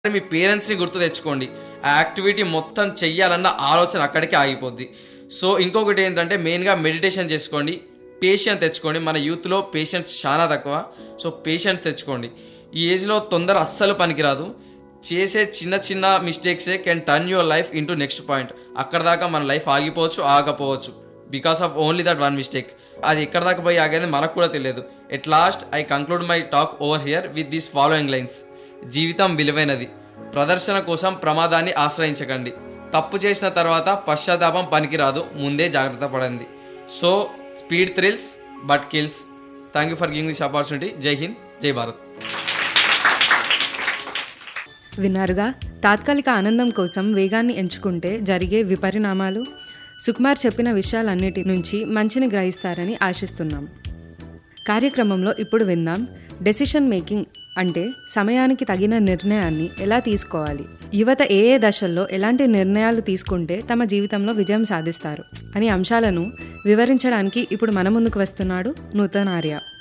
మీ పేరెంట్స్ని గుర్తు తెచ్చుకోండి ఆ యాక్టివిటీ మొత్తం చెయ్యాలన్న ఆలోచన అక్కడికే ఆగిపోద్ది సో ఇంకొకటి ఏంటంటే మెయిన్గా మెడిటేషన్ చేసుకోండి పేషెంట్ తెచ్చుకోండి మన యూత్లో పేషెంట్స్ చాలా తక్కువ సో పేషెంట్ తెచ్చుకోండి ఈ ఏజ్లో తొందర అస్సలు పనికిరాదు చేసే చిన్న చిన్న మిస్టేక్సే can turn your life into next point అక్కడ దాకా మన లైఫ్ ఆగిపోవచ్చు ఆగపోవచ్చు because of only that one mistake అది ఎక్కడ దాకా పోయి ఆగేది మనకు కూడా తెలియదు at last I conclude my talk over here with these following lines జీవితం విలువైనది ప్రదర్శన కోసం ప్రమాదాన్ని ఆశ్రయించకండి తప్పు చేసిన తర్వాత పశ్చాత్తాపం పనికిరాదు ముందే జాగ్రత్త పడండి so speed thrills but kills thank you for giving this opportunity Jai Hind జై భారత్ విన్నారుగా తాత్కాలిక ఆనందం కోసం వేగాన్ని ఎంచుకుంటే జరిగే విపరిణామాలు సుకుమార్ చెప్పిన విషయాలన్నిటి నుంచి మంచిని గ్రహిస్తారని ఆశిస్తున్నాం కార్యక్రమంలో ఇప్పుడు విందాం డెసిషన్ మేకింగ్ అంటే సమయానికి తగిన నిర్ణయాన్ని ఎలా తీసుకోవాలి యువత ఏ ఏ దశల్లో ఎలాంటి నిర్ణయాలు తీసుకుంటే తమ జీవితంలో విజయం సాధిస్తారు అనే అంశాలను వివరించడానికి ఇప్పుడు మన ముందుకు వస్తున్నాడు నూతన్ ఆర్య